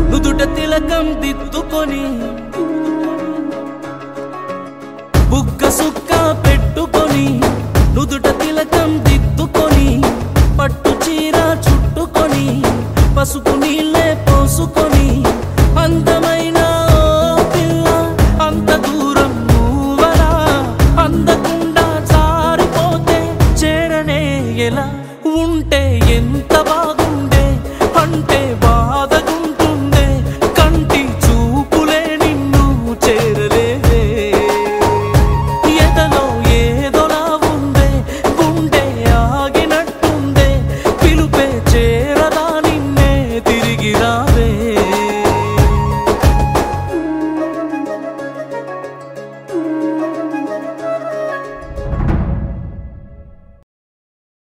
నుదుట తిలకం దిద్దుకొని బుగ్గ సుక్క పెట్టుకొని నుదుట తిలకం దిద్దుకొని పట్టు చీర చుట్టుకొని పసుపు నీళ్ళే పోసుకొని